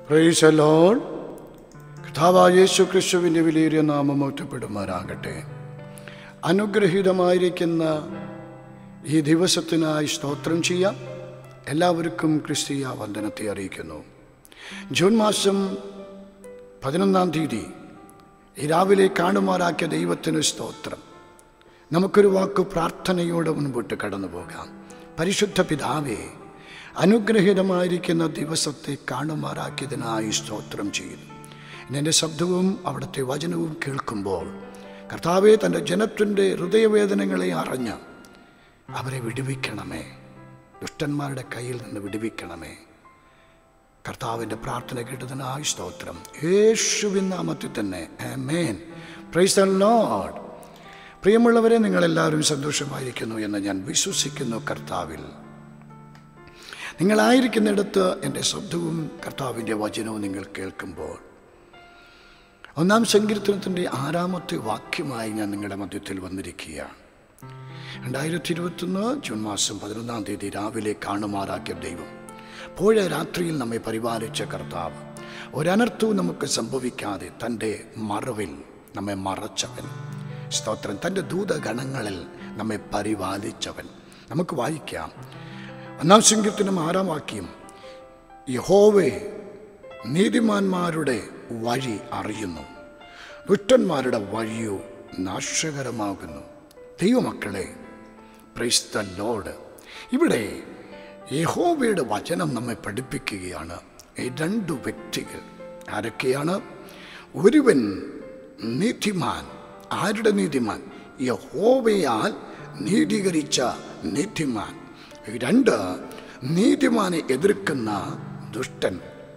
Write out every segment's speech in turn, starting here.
price loan കഥാവായ യേശു ക്രിസ്തുവിൻ്റെ വിലയേറിയ നാമം ഒറ്റപ്പെടുമാറാകട്ടെ അനുഗ്രഹീതമായിരിക്കുന്ന ഈ ദിവസത്തിനായി സ്തോത്രം ചെയ്യാം എല്ലാവർക്കും ക്രിസ്തീയ വന്ദനത്തെ അറിയിക്കുന്നു ജൂൺ മാസം പതിനൊന്നാം തീയതി ഈ രാവിലെ കാണുമാറാക്കിയ ദൈവത്തിന് സ്തോത്രം നമുക്കൊരു വാക്ക് പ്രാർത്ഥനയോടെ മുൻപോട്ട് കടന്നു പോകാം പരിശുദ്ധ പിതാവേ അനുഗ്രഹീതമായിരിക്കുന്ന ദിവസത്തെ കാണുമാറാക്കിയതിനായി സ്തോത്രം ചെയ്യുന്നു എൻ്റെ ശബ്ദവും അവിടുത്തെ വചനവും കേൾക്കുമ്പോൾ കർത്താവെ തൻ്റെ ജനത്തിൻ്റെ ഹൃദയവേദനകളെ അറിഞ്ഞ് അവരെ വിടുവിക്കണമേ ദുഷ്ടന്മാരുടെ കയ്യിൽ നിന്ന് വിടുവിക്കണമേ കർത്താവിൻ്റെ പ്രാർത്ഥന കേട്ടതിനായി സ്തോത്രം യേശുവിൻ നാമത്തിൽ തന്നെ ആമേൻ പ്രൈസ് ദ ലോർഡ് പ്രിയമുള്ളവരെ നിങ്ങളെല്ലാവരും സന്തോഷമായിരിക്കുന്നു എന്ന് ഞാൻ വിശ്വസിക്കുന്നു കർത്താവിൽ നിങ്ങളായിരിക്കുന്നിടത്ത് എൻ്റെ ശബ്ദവും കർത്താവിൻ്റെ വചനവും നിങ്ങൾ കേൾക്കുമ്പോൾ ഒന്നാം സങ്കീർത്തനത്തിൻ്റെ ആറാമത്തെ വാക്യമായി ഞാൻ നിങ്ങളുടെ മധ്യത്തിൽ വന്നിരിക്കുകയാണ് രണ്ടായിരത്തി ഇരുപത്തൊന്ന് ജൂൺ മാസം പതിനൊന്നാം തീയതി രാവിലെ കാണുമാറാക്കിയ ദൈവം പോഴ രാത്രിയിൽ നമ്മെ പരിപാലിച്ച കർത്താവ് ഒരനർത്ഥവും നമുക്ക് സംഭവിക്കാതെ തൻ്റെ മറവിൽ നമ്മെ മറച്ചവൻ സ്തോത്രം തൻ്റെ ദൂതഗണങ്ങളിൽ നമ്മെ പരിപാലിച്ചവൻ നമുക്ക് വായിക്കാം ഒന്നാം സങ്കീർത്തനം ആറാം വാക്യം യഹോവേ നീതിമാന്മാരുടെ വഴി അറിയുന്നു ദുഷ്ടന്മാരുടെ വഴിയോ നാശകരമാകുന്നു ദൈവമക്കളെ പ്രൈസ് ദ ലോഡ് ഇവിടെ യഹോവയുടെ വചനം നമ്മെ പഠിപ്പിക്കുകയാണ് ഈ രണ്ടു വ്യക്തികൾ ആരൊക്കെയാണ് ഒരുവൻ നീതിമാൻ ആരുടെ നീതിമാൻ യഹോവയാൽ നീതീകരിച്ച നീതിമാൻ രണ്ട് നീതിമാനെ എതിർക്കുന്ന ദുഷ്ടൻ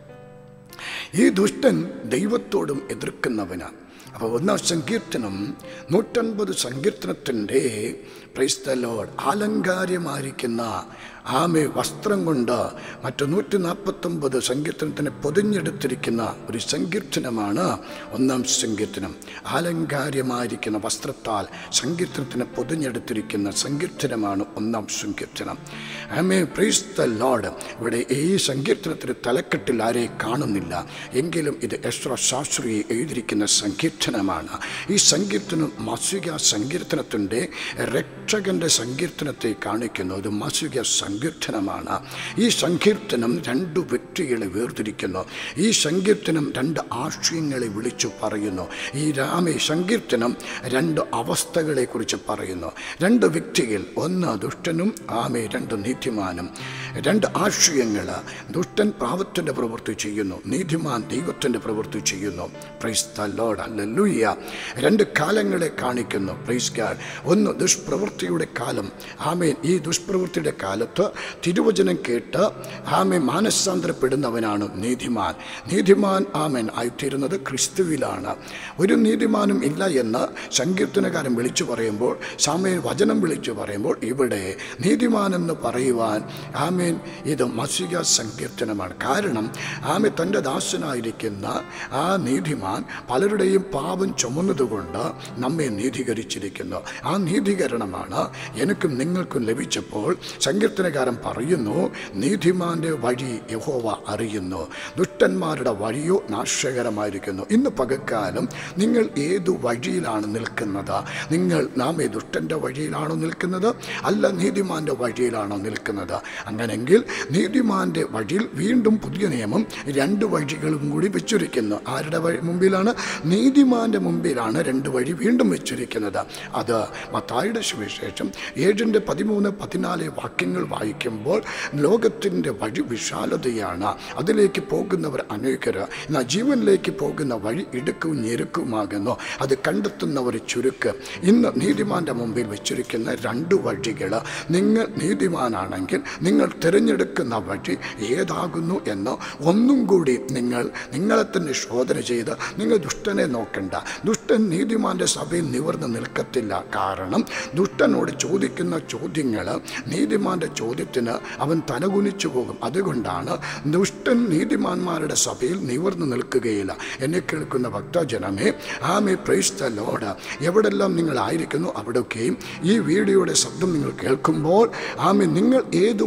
ഈ ദുഷ്ടൻ ദൈവത്തോടും എതിർക്കുന്നവനാണ് അപ്പോൾ ഒന്നാം സങ്കീർത്തനം നൂറ്റൻപത് സങ്കീർത്തനത്തിൻ്റെ ക്രൈസ്തലോഡ് ആലങ്കാര്യമായിരിക്കുന്ന ആമെ വസ്ത്രം കൊണ്ട് മറ്റു നൂറ്റി നാൽപ്പത്തൊമ്പത് സങ്കീർത്തനത്തിനെ പൊതിഞ്ഞെടുത്തിരിക്കുന്ന ഒരു സങ്കീർത്തനമാണ് ഒന്നാം സങ്കീർത്തനം ആലങ്കാര്യമായിരിക്കുന്ന വസ്ത്രത്താൽ സങ്കീർത്തനത്തിനെ പൊതിഞ്ഞെടുത്തിരിക്കുന്ന സങ്കീർത്തനമാണ് ഒന്നാം സങ്കീർത്തനം ആമേ പ്രൈസ് ദ ലോഡ് ഇവിടെ ഈ സങ്കീർത്തനത്തിന് തലക്കെട്ടിൽ ആരെ കാണുന്നില്ല എങ്കിലും ഇത് എസ്ര ശാസ്ത്രി എഴുതിയിരിക്കുന്ന സങ്കീർത്തനമാണ് ഈ സങ്കീർത്തനം മാസിക സങ്കീർത്തനത്തിൻ്റെ രക്ഷകന്റെ സങ്കീർത്തനത്തെ കാണിക്കുന്നു ഇത് മാസിക സങ്കീർത്തനമാണ് ഈ സങ്കീർത്തനം രണ്ടു വ്യക്തികളെ വേർതിരിക്കുന്നു ഈ സങ്കീർത്തനം രണ്ട് ആശയങ്ങളെ വിളിച്ചു പറയുന്നു ഈ രാമേ സങ്കീർത്തനം രണ്ട് അവസ്ഥകളെ കുറിച്ച് പറയുന്നു രണ്ട് വ്യക്തികൾ ഒന്ന് ദുഷ്ടനും ആമേ രണ്ട് നീതിമാനും രണ്ട് ആശയങ്ങൾ ദുഷ്ടൻ പാവത്തിൻ്റെ പ്രവൃത്തി ചെയ്യുന്നു നീതിമാൻ ദൈവത്തിൻ്റെ പ്രവൃത്തി ചെയ്യുന്നു പ്രൈസ് ദ ലോഡ് അല്ലൂയ്യ രണ്ട് കാലങ്ങളെ കാണിക്കുന്നു പ്രൈസ് ഗാഡ് ഒന്ന് ദുഷ്പ്രവൃത്തിയുടെ കാലം ആമേൻ ഈ ദുഷ്പ്രവൃത്തിയുടെ കാലത്ത് തിരുവചനം കേട്ട് ആമേ മാനസാന്തരപ്പെടുന്നവനാണ് നീതിമാൻ നീതിമാൻ ആമേൻ ആയിത്തീരുന്നത് ക്രിസ്തുവിലാണ് ഒരു നീതിമാനും ഇല്ല എന്ന് സങ്കീർത്തനകാരൻ വിളിച്ചു പറയുമ്പോൾ സാമേൻ വചനം വിളിച്ചു പറയുമ്പോൾ ഇവിടെ നീതിമാൻ എന്ന് പറയുവാൻ ആമേൻ ഇത് മസിക സങ്കീർത്തനമാണ് കാരണം ആമെ തൻ്റെ ദാസനായിരിക്കുന്ന ആ നീതിമാൻ പലരുടെയും പാപം ചുമന്നതുകൊണ്ട് നമ്മെ നീതീകരിച്ചിരിക്കുന്നു ആ നീതീകരണമാണ് എനിക്കും നിങ്ങൾക്കും ലഭിച്ചപ്പോൾ സങ്കീർത്തനകാരൻ പറയുന്നു നീതിമാന്റെ വഴി യഹോവ അറിയുന്നു ദുഷ്ടന്മാരുടെ വഴിയോ നാശകരമായിരിക്കുന്നു ഇന്ന് പകക്കാലം നിങ്ങൾ ഏതു വഴിയിലാണ് നിൽക്കുന്നത് നിങ്ങൾ നാം ഈ ദുഷ്ടൻ്റെ വഴിയിലാണോ നിൽക്കുന്നത് അല്ല നീതിമാന്റെ വഴിയിലാണോ നിൽക്കുന്നത് അങ്ങനെങ്കിൽ നീതിമാന്റെ വഴിയിൽ വീണ്ടും പുതിയ നിയമം രണ്ട് വഴികളും കൂടി വെച്ചിരിക്കുന്നു ആരുടെ വഴി മുമ്പിലാണ് നീതിമാന്റെ മുമ്പിലാണ് രണ്ട് വഴി വീണ്ടും വെച്ചിരിക്കുന്നത് അത് മത്തായുടെ സുവിശേഷം ഏഴിൻ്റെ പതിമൂന്ന് പതിനാല് വാക്യങ്ങൾ വായിക്കുമ്പോൾ ലോകത്തിൻ്റെ വഴി വിശാലതയാണ് അതിലേക്ക് പോകുന്നവർ അനേകർ എന്നാൽ ജീവനിലേക്ക് പോകുന്ന വഴി ഇടുക്കവും ഞെരുക്കുമാകുന്നു അത് കണ്ടെത്തുന്നവർ ചുരുക്ക് ഇന്ന് നീതിമാന്റെ മുമ്പിൽ വെച്ചിരിക്കുന്ന രണ്ട് വഴികൾ നിങ്ങൾ നീതിമാനാണെങ്കിൽ നിങ്ങൾ തിരഞ്ഞെടുക്കുന്ന വഴി ഏതാകുന്നു എന്ന് ഒന്നും കൂടി നിങ്ങൾ നിങ്ങളെ തന്നെ ശോധന ചെയ്ത് നിങ്ങൾ ദുഷ്ടനെ നോക്കണ്ട ദുഷ്ടൻ നീതിമാന്റെ സഭയിൽ നിവർന്ന് നിൽക്കത്തില്ല കാരണം ദുഷ്ടനോട് ചോദിക്കുന്ന ചോദ്യങ്ങൾ നീതിമാന്റെ ചോദ്യത്തിന് അവൻ തലകുനിച്ചു പോകും അതുകൊണ്ടാണ് ദുഷ്ടൻ നീതിമാന്മാരുടെ സഭയിൽ നിവർന്നു നിൽക്കുകയില്ല എന്നെ കേൾക്കുന്ന ഭക്തജനമേ ആമേ പ്രൈസ് ദ ലോഡ് എവിടെല്ലാം നിങ്ങളായിരിക്കുന്നു അവിടെയൊക്കെയും ഈ വീഡിയോയുടെ ശബ്ദം നിങ്ങൾ കേൾക്കുമ്പോൾ ആമേ നിങ്ങൾ ഏത് വഴിയാണ്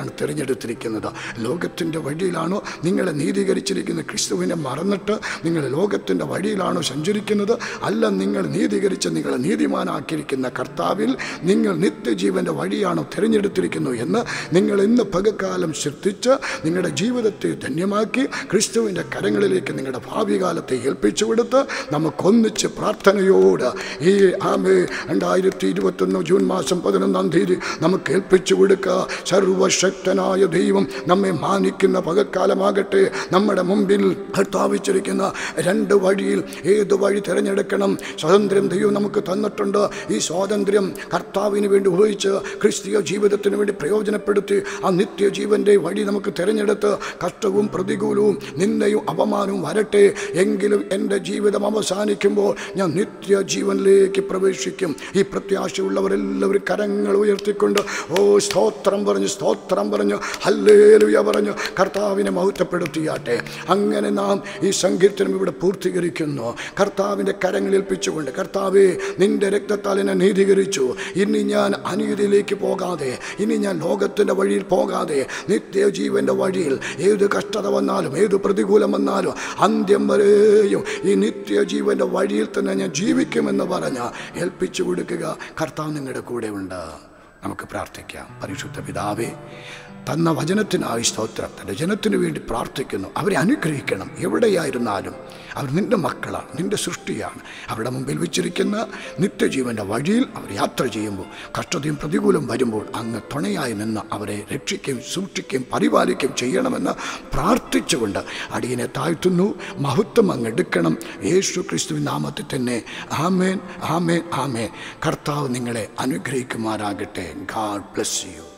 വഴിയാണ് തിരഞ്ഞെടുത്തിരിക്കുന്നത് ലോകത്തിൻ്റെ വഴിയിലാണോ നിങ്ങളെ നീതീകരിച്ചിരിക്കുന്ന ക്രിസ്തുവിനെ മറന്നിട്ട് നിങ്ങൾ ലോകത്തിൻ്റെ വഴിയിലാണോ സഞ്ചരിക്കുന്നത് അല്ല നിങ്ങൾ നീതീകരിച്ച് നിങ്ങളെ നീതിമാനാക്കിയിരിക്കുന്ന കർത്താവിൽ നിങ്ങൾ നിത്യജീവൻ്റെ വഴിയാണോ തിരഞ്ഞെടുത്തിരിക്കുന്നു എന്ന് നിങ്ങൾ ഇന്ന് പകക്കാലം ശ്രദ്ധിച്ച് നിങ്ങളുടെ ജീവിതത്തെ ധന്യമാക്കി ക്രിസ്തുവിൻ്റെ കരങ്ങളിലേക്ക് നിങ്ങളുടെ ഭാവി കാലത്തെ ഏൽപ്പിച്ചു കൊടുത്ത് നമുക്കൊന്നിച്ച് പ്രാർത്ഥനയോട് ഈ ആമേ രണ്ടായിരത്തി ഇരുപത്തൊന്ന് ജൂൺ മാസം പതിനൊന്നാം തീയതി നമുക്ക് ഏൽപ്പിച്ചു കൊടുക്കുക സർവശക്തനായ ദൈവം നമ്മെ മാനിക്കുന്ന പകൽക്കാലമാകട്ടെ നമ്മുടെ മുമ്പിൽ സ്ഥാപിച്ചിരിക്കുന്ന രണ്ട് വഴിയിൽ ഏത് വഴി തിരഞ്ഞെടുക്കണം സ്വാതന്ത്ര്യം ദൈവം നമുക്ക് തന്നിട്ടുണ്ട് ഈ സ്വാതന്ത്ര്യം കർത്താവിന് വേണ്ടി ഉപയോഗിച്ച് ക്രിസ്തീയ ജീവിതത്തിന് വേണ്ടി പ്രയോജനപ്പെടുത്തി ആ നിത്യജീവൻ്റെ വഴി നമുക്ക് തിരഞ്ഞെടുത്ത് കഷ്ടവും പ്രതികൂലവും നിന്ദയും അപമാനവും വരട്ടെ എങ്കിലും എൻ്റെ ജീവിതം അവസാനിക്കുമ്പോൾ ഞാൻ നിത്യജീവനിലേക്ക് പ്രവേശിക്കും ഈ പ്രത്യാശയുള്ളവരെല്ലാവരും കരങ്ങൾ ഉയർത്തിക്കൊണ്ട് ഓ സ്തോത്രം പറഞ്ഞു സ്തോത്രം പറഞ്ഞു ഹല്ലേലുയ പറഞ്ഞു കർത്താവിനെ മഹത്വപ്പെടുത്തിയാട്ടെ അങ്ങനെ നാം ഈ സങ്കീർത്തനം ഇവിടെ പൂർത്തീകരിക്കുന്നു കർത്താവിൻ്റെ കരങ്ങളിൽ ഏൽപ്പിച്ചുകൊണ്ട് കർത്താവെ നിന്റെ രക്തത്താൽ എന്നെ നീതീകരിച്ചു ഇനി ഞാൻ അനീതിയിലേക്ക് പോകാതെ ഇനി ഞാൻ ലോകത്തിൻ്റെ വഴിയിൽ പോകാതെ നിത്യജീവൻ്റെ വഴിയിൽ ഏത് കഷ്ടത വന്നാലും ഏത് പ്രതികൂലം വന്നാലും അന്ത്യം വരെയും ഈ നിത്യജീവൻ്റെ വഴിയിൽ തന്നെ ഞാൻ ജീവിക്കുമെന്ന് പറഞ്ഞ് ഏൽപ്പിച്ചു കൊടുക്കുക കർത്താവ് നിങ്ങളുടെ കൂടെ ഉണ്ട് നമുക്ക് പ്രാർത്ഥിക്കാം പരിശുദ്ധ പിതാവേ തന്ന വചനത്തിനായി സ്തോത്രം തൻ്റെ ജനത്തിനു വേണ്ടി പ്രാർത്ഥിക്കുന്നു അവരെ അനുഗ്രഹിക്കണം എവിടെയായിരുന്നാലും അവർ നിൻ്റെ മക്കളാണ് നിൻ്റെ സൃഷ്ടിയാണ് അവരുടെ മുമ്പിൽ വെച്ചിരിക്കുന്ന നിത്യജീവൻ്റെ വഴിയിൽ അവർ യാത്ര ചെയ്യുമ്പോൾ കഷ്ടതയും പ്രതികൂലം വരുമ്പോൾ അങ്ങ് തുണയായി നിന്ന് അവരെ രക്ഷിക്കുകയും സൂക്ഷിക്കുകയും പരിപാലിക്കുകയും ചെയ്യണമെന്ന് പ്രാർത്ഥിച്ചുകൊണ്ട് അടിയനെ താഴ്ത്തുന്നു മഹത്വം അങ്ങ് എടുക്കണം യേശു ക്രിസ്തുവിൻ നാമത്തിൽ തന്നെ ആമേൻ ആമേൻ ആമേൻ കർത്താവ് നിങ്ങളെ അനുഗ്രഹിക്കുമാറാകട്ടെ ഗാഡ് ബ്ലസ് യു